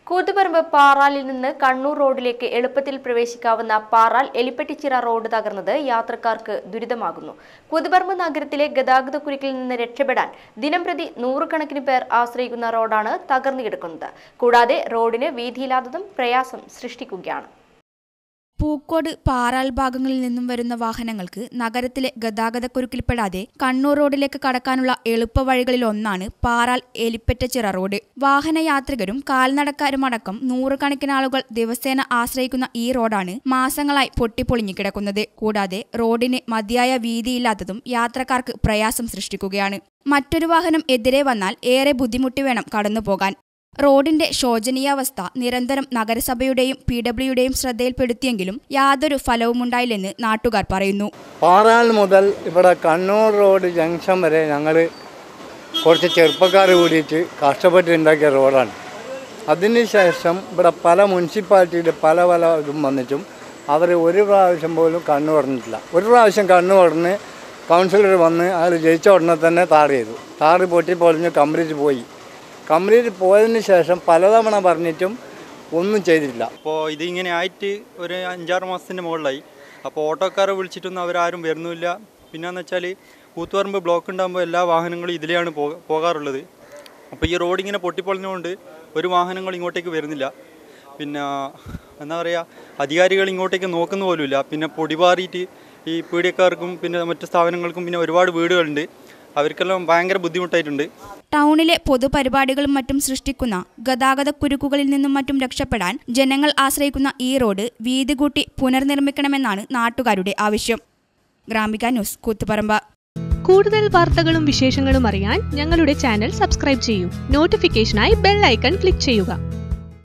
കൂത്തുപറമ്പ് പാറാലിൽ നിന്ന് കണ്ണൂർ റോഡിലേക്ക് എളുപ്പത്തിൽ പ്രവേശിക്കാവുന്ന പാറാൽ എലിപ്പെട്ടിച്ചിറ റോഡ് തകർന്നത് യാത്രക്കാർക്ക് ദുരിതമാകുന്നു കൂത്തുപറമ്പ് നഗരത്തിലെ ഗതാഗതക്കുരുക്കിൽ നിന്ന് രക്ഷപ്പെടാൻ ദിനംപ്രതി നൂറുകണക്കിന് പേർ ആശ്രയിക്കുന്ന റോഡാണ് തകർന്നു കിടക്കുന്നത് കൂടാതെ റോഡിന് വീതിയില്ലാത്തതും പ്രയാസം സൃഷ്ടിക്കുകയാണ് പൂക്കോട് പാറാൽ ഭാഗങ്ങളിൽ നിന്നും വരുന്ന വാഹനങ്ങൾക്ക് നഗരത്തിലെ ഗതാഗതക്കുരുക്കിൽപ്പെടാതെ കണ്ണൂർ റോഡിലേക്ക് കടക്കാനുള്ള എളുപ്പവഴികളിൽ ഒന്നാണ് പാറാൽ എലിപ്പറ്റച്ചിറ റോഡ് വാഹനയാത്രികരും കാൽനടക്കാരുമടക്കം നൂറുകണക്കിന് ആളുകൾ ദിവസേന ആശ്രയിക്കുന്ന ഈ റോഡാണ് മാസങ്ങളായി പൊട്ടിപ്പൊളിഞ്ഞു കിടക്കുന്നത് കൂടാതെ റോഡിന് മതിയായ വീതിയില്ലാത്തതും യാത്രക്കാർക്ക് പ്രയാസം സൃഷ്ടിക്കുകയാണ് മറ്റൊരു വാഹനം എതിരെ വന്നാൽ ഏറെ ബുദ്ധിമുട്ടി വേണം കടന്നുപോകാൻ റോഡിന്റെ ശോചനീയാവസ്ഥ നിരന്തരം നഗരസഭയുടെയും പി ഡബ്ല്യുടെയും ശ്രദ്ധയിൽപ്പെടുത്തിയെങ്കിലും യാതൊരു ഫലവുമുണ്ടായില്ലെന്ന് നാട്ടുകാർ പറയുന്നു പാറാൽ മുതൽ ഇവിടെ കണ്ണൂർ റോഡ് ജംഗ്ഷൻ വരെ ഞങ്ങൾ കുറച്ച് ചെറുപ്പക്കാർ കൂടിയിട്ട് കഷ്ടപ്പെട്ടുണ്ടാക്കിയ റോഡാണ് അതിനുശേഷം ഇവിടെ പല മുനിസിപ്പാലിറ്റിയുടെ പല പല ഇതും വന്നിട്ടും അവർ ഒരു പ്രാവശ്യം പോലും കണ്ണു പറഞ്ഞിട്ടില്ല ഒരു പ്രാവശ്യം കണ്ണു പറഞ്ഞ് കൗൺസിലർ വന്ന് അയാൾ ജയിച്ച ഉടനെ തന്നെ താറ് ചെയ്തു താറ് പൊട്ടി പൊളിഞ്ഞ് കംപ്ലീറ്റ് പോയി കംപ്ലീറ്റ് പോയതിന് ശേഷം പലതവണ പറഞ്ഞിട്ടും ഒന്നും ചെയ്തിട്ടില്ല അപ്പോൾ ഇതിങ്ങനെ ആയിട്ട് ഒരു അഞ്ചാറ് മാസത്തിൻ്റെ മുകളിലായി അപ്പോൾ ഓട്ടോക്കാരെ വിളിച്ചിട്ടൊന്നും അവരാരും വരുന്നില്ല പിന്നെന്ന് വെച്ചാൽ കൂത്തുപറമ്പ് ബ്ലോക്ക് ഉണ്ടാകുമ്പോൾ എല്ലാ വാഹനങ്ങളും ഇതിലെയാണ് പോ- പോകാറുള്ളത് അപ്പോൾ ഈ റോഡ് ഇങ്ങനെ പൊട്ടിപ്പൊളിഞ്ഞുകൊണ്ട് ഒരു വാഹനങ്ങൾ ഇങ്ങോട്ടേക്ക് വരുന്നില്ല പിന്നെ എന്താ പറയുക അധികാരികൾ ഇങ്ങോട്ടേക്ക് നോക്കുന്ന പോലുമില്ല പിന്നെ പൊടിപാറിയിട്ട് ഈ പീഡിയക്കാർക്കും പിന്നെ മറ്റു സ്ഥാപനങ്ങൾക്കും പിന്നെ ഒരുപാട് വീടുകളുണ്ട് അവർക്കെല്ലാം ഭയങ്കര ബുദ്ധിമുട്ടായിട്ടുണ്ട് ടൗണിലെ പൊതുപരിപാടികളും മറ്റും സൃഷ്ടിക്കുന്ന ഗതാഗതക്കുരുക്കുകളിൽ നിന്നും മറ്റും രക്ഷപ്പെടാൻ ജനങ്ങൾ ആശ്രയിക്കുന്ന ഈ റോഡ് വീതി കൂട്ടി പുനർനിർമ്മിക്കണമെന്നാണ് നാട്ടുകാരുടെ ആവശ്യം ഗ്രാമിക ന്യൂസ് കൂത്തുപറമ്പ് കൂടുതൽ വാർത്തകളും വിശേഷങ്ങളും അറിയാൻ ഞങ്ങളുടെ ചാനൽ സബ്സ്ക്രൈബ് ചെയ്യൂ നോട്ടിഫിക്കേഷനായി ബെൽ ഐക്കൺ ക്ലിക്ക് ചെയ്യുക